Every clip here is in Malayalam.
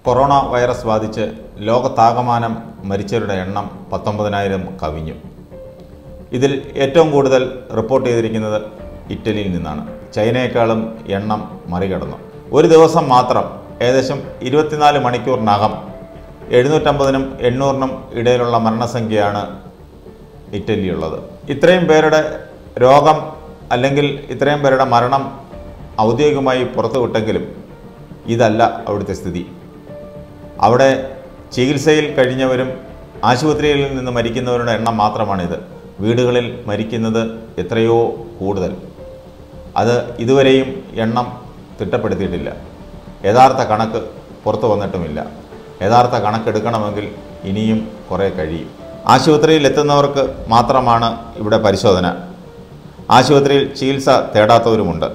കൊറോണ വൈറസ് ബാധിച്ച് ലോകത്താകമാനം മരിച്ചവരുടെ എണ്ണം പത്തൊമ്പതിനായിരം കവിഞ്ഞു ഇതിൽ ഏറ്റവും കൂടുതൽ റിപ്പോർട്ട് ചെയ്തിരിക്കുന്നത് ഇറ്റലിയിൽ നിന്നാണ് ചൈനയെക്കാളും എണ്ണം മറികടന്നു ഒരു ദിവസം മാത്രം ഏകദേശം ഇരുപത്തിനാല് മണിക്കൂറിനകം എഴുന്നൂറ്റമ്പതിനും എണ്ണൂറിനും ഇടയിലുള്ള മരണസംഖ്യയാണ് ഇറ്റലിയുള്ളത് ഇത്രയും പേരുടെ രോഗം അല്ലെങ്കിൽ ഇത്രയും പേരുടെ മരണം ഔദ്യോഗികമായി പുറത്തുവിട്ടെങ്കിലും ഇതല്ല അവിടുത്തെ സ്ഥിതി അവിടെ ചികിത്സയിൽ കഴിഞ്ഞവരും ആശുപത്രിയിൽ നിന്ന് മരിക്കുന്നവരുടെ എണ്ണം മാത്രമാണിത് വീടുകളിൽ മരിക്കുന്നത് എത്രയോ കൂടുതൽ അത് ഇതുവരെയും എണ്ണം തിട്ടപ്പെടുത്തിയിട്ടില്ല യഥാർത്ഥ കണക്ക് പുറത്തു വന്നിട്ടുമില്ല യഥാർത്ഥ കണക്കെടുക്കണമെങ്കിൽ ഇനിയും കുറേ കഴിയും ആശുപത്രിയിൽ എത്തുന്നവർക്ക് മാത്രമാണ് ഇവിടെ പരിശോധന ആശുപത്രിയിൽ ചികിത്സ തേടാത്തവരുമുണ്ട്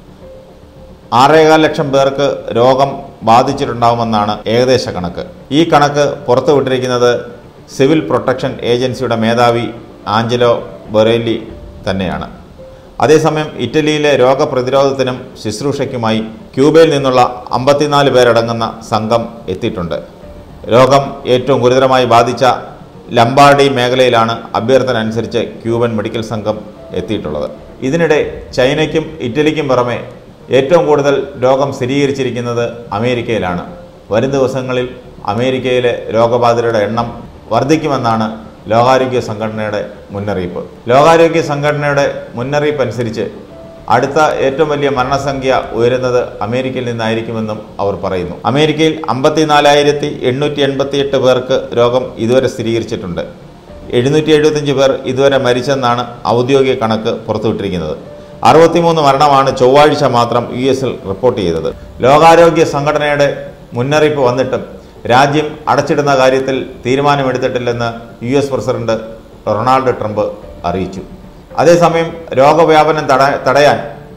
ആറേകാൽ ലക്ഷം പേർക്ക് രോഗം ബാധിച്ചിട്ടുണ്ടാകുമെന്നാണ് ഏകദേശ കണക്ക് ഈ കണക്ക് പുറത്തുവിട്ടിരിക്കുന്നത് സിവിൽ പ്രൊട്ടക്ഷൻ ഏജൻസിയുടെ മേധാവി ആഞ്ചലോ ബൊറേലി തന്നെയാണ് അതേസമയം ഇറ്റലിയിലെ രോഗപ്രതിരോധത്തിനും ശുശ്രൂഷയ്ക്കുമായി ക്യൂബയിൽ നിന്നുള്ള അമ്പത്തിനാല് പേരടങ്ങുന്ന സംഘം എത്തിയിട്ടുണ്ട് രോഗം ഏറ്റവും ഗുരുതരമായി ബാധിച്ച ലംബാർഡി മേഖലയിലാണ് അഭ്യർത്ഥന അനുസരിച്ച് ക്യൂബൻ മെഡിക്കൽ സംഘം എത്തിയിട്ടുള്ളത് ഇതിനിടെ ചൈനയ്ക്കും ഇറ്റലിക്കും പുറമെ ഏറ്റവും കൂടുതൽ രോഗം സ്ഥിരീകരിച്ചിരിക്കുന്നത് അമേരിക്കയിലാണ് വരും ദിവസങ്ങളിൽ അമേരിക്കയിലെ രോഗബാധിതരുടെ എണ്ണം വർദ്ധിക്കുമെന്നാണ് ലോകാരോഗ്യ സംഘടനയുടെ മുന്നറിയിപ്പ് ലോകാരോഗ്യ സംഘടനയുടെ മുന്നറിയിപ്പ് അനുസരിച്ച് അടുത്ത ഏറ്റവും വലിയ മരണസംഖ്യ ഉയരുന്നത് അമേരിക്കയിൽ നിന്നായിരിക്കുമെന്നും അവർ പറയുന്നു അമേരിക്കയിൽ അമ്പത്തിനാലായിരത്തി എണ്ണൂറ്റി എൺപത്തിയെട്ട് പേർക്ക് രോഗം ഇതുവരെ സ്ഥിരീകരിച്ചിട്ടുണ്ട് എഴുന്നൂറ്റി എഴുപത്തഞ്ച് പേർ ഇതുവരെ മരിച്ചെന്നാണ് ഔദ്യോഗിക കണക്ക് പുറത്തുവിട്ടിരിക്കുന്നത് അറുപത്തിമൂന്ന് മരണമാണ് ചൊവ്വാഴ്ച മാത്രം യു എസിൽ റിപ്പോർട്ട് ചെയ്തത് ലോകാരോഗ്യ സംഘടനയുടെ മുന്നറിയിപ്പ് വന്നിട്ടും രാജ്യം അടച്ചിടുന്ന കാര്യത്തിൽ തീരുമാനമെടുത്തിട്ടില്ലെന്ന് U S president Donald Trump അറിയിച്ചു അതേസമയം രോഗവ്യാപനം തട തടയാൻ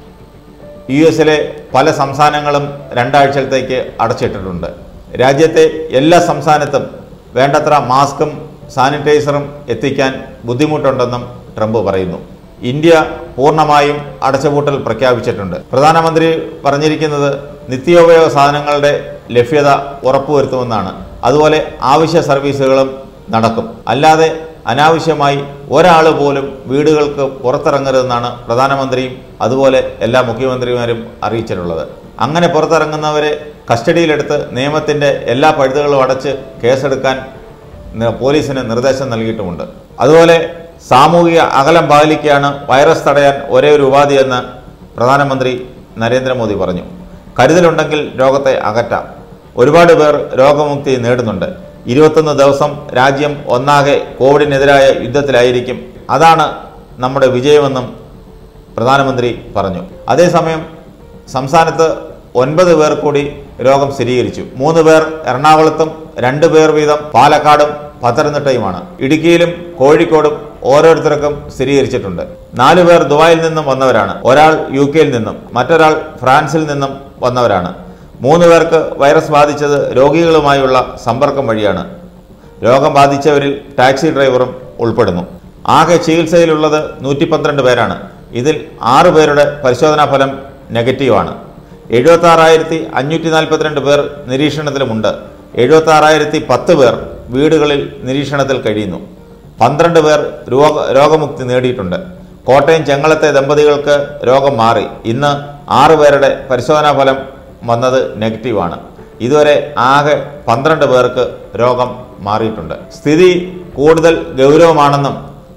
യു എസിലെ പല സംസ്ഥാനങ്ങളും രണ്ടാഴ്ചത്തേക്ക് അടച്ചിട്ടിട്ടുണ്ട് രാജ്യത്തെ എല്ലാ സംസ്ഥാനത്തും വേണ്ടത്ര മാസ്കും സാനിറ്റൈസറും എത്തിക്കാൻ ബുദ്ധിമുട്ടുണ്ടെന്നും ട്രംപ് പറയുന്നു ഇന്ത്യ പൂർണ്ണമായും അടച്ചുപൂട്ടൽ പ്രഖ്യാപിച്ചിട്ടുണ്ട് പ്രധാനമന്ത്രി പറഞ്ഞിരിക്കുന്നത് നിത്യോപയോഗ സാധനങ്ങളുടെ ലഭ്യത ഉറപ്പുവരുത്തുമെന്നാണ് അതുപോലെ ആവശ്യ സർവീസുകളും നടക്കും അല്ലാതെ അനാവശ്യമായി ഒരാൾ പോലും വീടുകൾക്ക് പുറത്തിറങ്ങരുതെന്നാണ് പ്രധാനമന്ത്രിയും അതുപോലെ എല്ലാ മുഖ്യമന്ത്രിമാരും അറിയിച്ചിട്ടുള്ളത് അങ്ങനെ പുറത്തിറങ്ങുന്നവരെ കസ്റ്റഡിയിലെടുത്ത് നിയമത്തിൻ്റെ എല്ലാ പഴുതുകളും അടച്ച് കേസെടുക്കാൻ ന- പോലീസിന് നിർദ്ദേശം നൽകിയിട്ടുമുണ്ട് അതുപോലെ സാമൂഹിക അകലം പാലിക്കുകയാണ് വൈറസ് തടയാൻ ഒരേ ഒരു ഉപാധിയെന്ന് പ്രധാനമന്ത്രി നരേന്ദ്രമോദി പറഞ്ഞു കരുതലുണ്ടെങ്കിൽ രോഗത്തെ അകറ്റാം ഒരുപാട് പേർ രോഗമുക്തി നേടുന്നുണ്ട് ഇരുപത്തൊന്ന് ദിവസം രാജ്യം ഒന്നാകെ കോവിഡിനെതിരായ യുദ്ധത്തിലായിരിക്കും അതാണ് നമ്മുടെ വിജയമെന്നും പ്രധാനമന്ത്രി പറഞ്ഞു അതേസമയം സംസ്ഥാനത്ത് ഒൻപത് പേർ കൂടി രോഗം സ്ഥിരീകരിച്ചു മൂന്ന് പേർ എറണാകുളത്തും രണ്ട് പേർ വീതം പാലക്കാടും പത്തനംതിട്ടയുമാണ് ഇടുക്കിയിലും കോഴിക്കോടും ഓരോരുത്തർക്കും സ്ഥിരീകരിച്ചിട്ടുണ്ട് നാലു പേർ ദുബായിൽ നിന്നും വന്നവരാണ് ഒരാൾ യു കെയിൽ നിന്നും മറ്റൊരാൾ ഫ്രാൻസിൽ നിന്നും വന്നവരാണ് മൂന്ന് പേർക്ക് വൈറസ് ബാധിച്ചത് രോഗികളുമായുള്ള സമ്പർക്കം വഴിയാണ് രോഗം ബാധിച്ചവരിൽ ടാക്സി ഡ്രൈവറും ഉൾപ്പെടുന്നു ആകെ ചികിത്സയിലുള്ളത് നൂറ്റി പന്ത്രണ്ട് പേരാണ് ഇതിൽ ആറ് പേരുടെ പരിശോധനാ ഫലം നെഗറ്റീവാണ് എഴുപത്തി ആറായിരത്തി അഞ്ഞൂറ്റി നാൽപ്പത്തിരണ്ട് പേർ നിരീക്ഷണത്തിലുമുണ്ട് എഴുപത്തി ആറായിരത്തി പത്ത് പേർ വീടുകളിൽ നിരീക്ഷണത്തിൽ കഴിയുന്നു പന്ത്രണ്ട് പേർ രോഗ രോഗമുക്തി നേടിയിട്ടുണ്ട് കോട്ടയം ചെങ്ങളത്തെ ദമ്പതികൾക്ക് രോഗം മാറി ഇന്ന് ആറ് പേരുടെ പരിശോധനാ ഫലം വന്നത് നെഗറ്റീവാണ് ഇതുവരെ ആകെ പന്ത്രണ്ട് പേർക്ക് രോഗം മാറിയിട്ടുണ്ട് സ്ഥിതി കൂടുതൽ ഗൗരവമാണെന്നും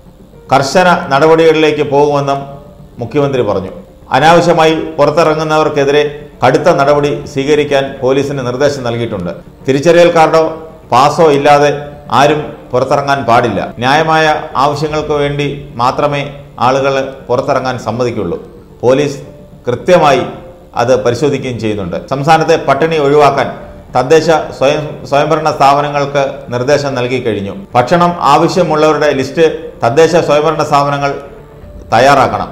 കർശന നടപടികളിലേക്ക് പോകുമെന്നും മുഖ്യമന്ത്രി പറഞ്ഞു അനാവശ്യമായി പുറത്തിറങ്ങുന്നവർക്കെതിരെ കടുത്ത നടപടി സ്വീകരിക്കാൻ പോലീസിന് നിർദ്ദേശം നൽകിയിട്ടുണ്ട് തിരിച്ചറിയൽ കാർഡോ പാസോ ഇല്ലാതെ ആരും പുറത്തിറങ്ങാൻ പാടില്ല ന്യായമായ ആവശ്യങ്ങൾക്ക് വേണ്ടി മാത്രമേ ആളുകൾ പുറത്തിറങ്ങാൻ സമ്മതിക്കുള്ളൂ പോലീസ് കൃത്യമായി അത് പരിശോധിക്കുകയും ചെയ്യുന്നുണ്ട് സംസ്ഥാനത്തെ പട്ടിണി ഒഴിവാക്കാൻ തദ്ദേശ സ്വയം സ്വയംഭരണ സ്ഥാപനങ്ങൾക്ക് നിർദ്ദേശം നൽകി കഴിഞ്ഞു ഭക്ഷണം ആവശ്യമുള്ളവരുടെ ലിസ്റ്റ് തദ്ദേശ സ്വയംഭരണ സ്ഥാപനങ്ങൾ തയ്യാറാക്കണം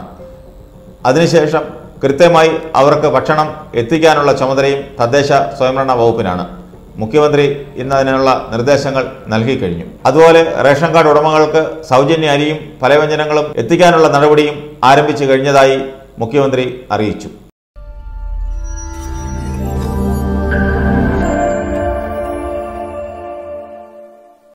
അതിനുശേഷം കൃത്യമായി അവർക്ക് ഭക്ഷണം എത്തിക്കാനുള്ള ചുമതലയും തദ്ദേശ സ്വയംഭരണ വകുപ്പിനാണ് മുഖ്യമന്ത്രി ഇന്ന് അതിനുള്ള നിർദ്ദേശങ്ങൾ നൽകി കഴിഞ്ഞു അതുപോലെ റേഷൻ കാർഡ് ഉടമകൾക്ക് സൗജന്യ അരിയും ഫലവ്യഞ്ജനങ്ങളും എത്തിക്കാനുള്ള നടപടിയും ആരംഭിച്ചു കഴിഞ്ഞതായി മുഖ്യമന്ത്രി അറിയിച്ചു